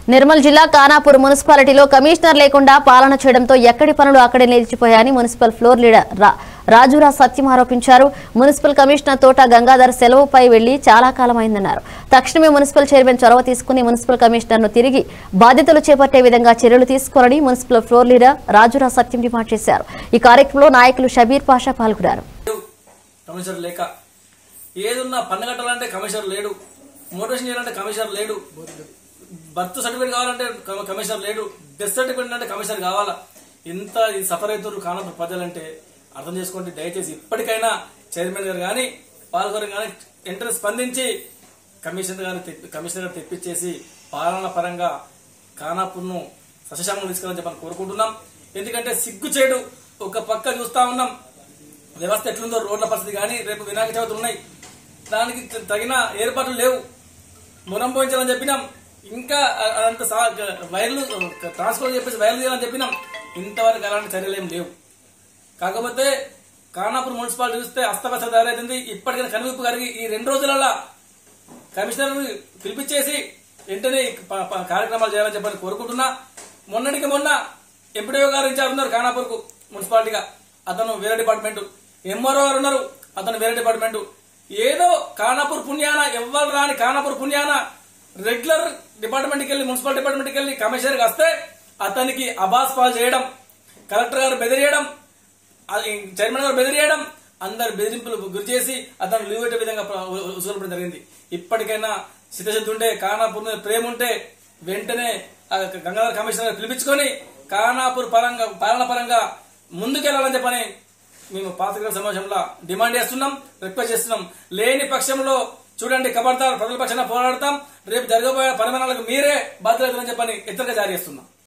నిర్మల్ జిల్లా కానాపూర్ మున్సిపాలిటీలో కమిషనర్ లేకుండా పాలన చేయడంతో ఎక్కడి పనులు అక్కడే నిలిచిపోయాయని మున్సిపల్ ఫ్లోర్ లీడర్ రా- రాజురా సత్యం ఆరోపించారు మున్సిపల్ కమిషనర్ తోట గంగాధర్ సెలవుపై వెళ్లి చాలా కాలమైందన్నారు తక్షణమే మున్సిపల్ చైర్మన్ చొరవ తీసుకుని మున్సిపల్ కమిషనర్ ను తిరిగి బాధ్యతలు చేపట్టే విధంగా చర్యలు తీసుకోవాలని మున్సిపల్ ఫ్లోర్ లీడర్ రాజురా సత్యం డిమాండ్ చేశారు ఈ కార్యక్రమంలో నాయకులు షబీర్ పాషా పాల్గొన్నారు కమిషనర్ లేక ఏదున్నా పన్నుగట్టాలంటే కమిషనర్ లేడు మోటివేషన్ చేయాలంటే కమిషనర్ లేడు బర్త్ సర్టిఫికేట్ కావాలంటే కమ- కమిషనర్ లేడు డెత్ సర్టిఫికేట్ అంటే కమిషనర్ కావాలా ఇంత ఇది సఫర్ అవుతున్నారు కానప్పుడు ప్రజలంటే అర్థం చేసుకోండి దయచేసి ఇప్పటికైనా చైర్మన్ గారు కానీ పాల్గొని కానీ వెంటనే స్పందించి కమిషనర్ గారు తెప్పి- కమిషనర్ గారు తెప్పించేసి పాలన పరంగా ఖానాపూర్ను సశశామం తీసుకురావాలని చెప్పని కోరుకుంటున్నాం ఎందుకంటే సిగ్గు చేయడు ఒక పక్క చూస్తా ఉన్నాం వ్యవస్థ ఎట్లుందో రోడ్ల పరిస్థితి కానీ రేపు వినాయక చవితి ఉన్నాయి దానికి త- తగిన ఏర్పాట్లు లేవు మునం పోయించాలని చెప్పినాం ఇంకా అ- అదంతా సా- వైర్లు ట్రాన్స్పోర్ట్ చెప్పేసి వైర్లు చేయాలని చెప్పినాం ఇంతవరకు అలాంటి చర్యలు ఏం లేవు కాకపోతే ఖానాపూర్ మున్సిపాలిటీ చూస్తే అస్తవ్యస్త తయారైంది ఇప్పటికైనా కనువిప్పు కలిగి ఈ రెండు రోజులలో కమిషనర్ పిలిపించేసి వెంటనే ప- ప- కార్యక్రమాలు చేయాలని చెప్పని కోరుకుంటున్నా మొన్నటికి మొన్న ఎంపీడీఓ గారు ఇన్ఛార్జ్ ఉన్నారు ఖానాపూర్ కు మున్సిపాలిటీగా అతను వేరే డిపార్ట్మెంట్ ఎంఆర్ఓ గారు ఉన్నారు అతను వేరే డిపార్ట్మెంట్ ఏదో ఖానాపూర్ పుణ్యాన ఎవ్వరు రాని ఖానాపూర్ పుణ్యాన రెగ్యులర్ డిపార్ట్మెంట్కి వెళ్ళి మున్సిపల్ డిపార్ట్మెంట్కి వెళ్ళి కమిషనర్కి వస్తే అతనికి అబాస్ పాల్ చేయడం కలెక్టర్ గారు బెదిరియడం అది చైర్మన్ గారు బెదిరియడం అందరు బెదిరింపులు గురి చేసి అతను లీవ్ పెట్టే విధంగా ప్ర- ఉసుగొల్పడం జరిగింది ఇప్పటికైనా సిద్ధశుద్ధి ఉంటే కానాపూర్ మీద ప్రేమ ఉంటే వెంటనే ఆ గంగాధర కమిషనర్ పిలిపించుకొని కానాపూర్ పరంగా పాలన పరంగా ముందుకెళ్లాలని చెప్పని మేము పాత్రికల సమావేశంలో డిమాండ్ చేస్తున్నాం రిక్వెస్ట్ చేస్తున్నాం లేని పక్షంలో చూడండి కబర్దార్ ప్రజల పక్షాన పోరాడతాం రేపు జరగబోయే పరిమాణాలకు మీరే బాధ్యతలు చెప్పని హెచ్చరిక జారీ చేస్తున్నాం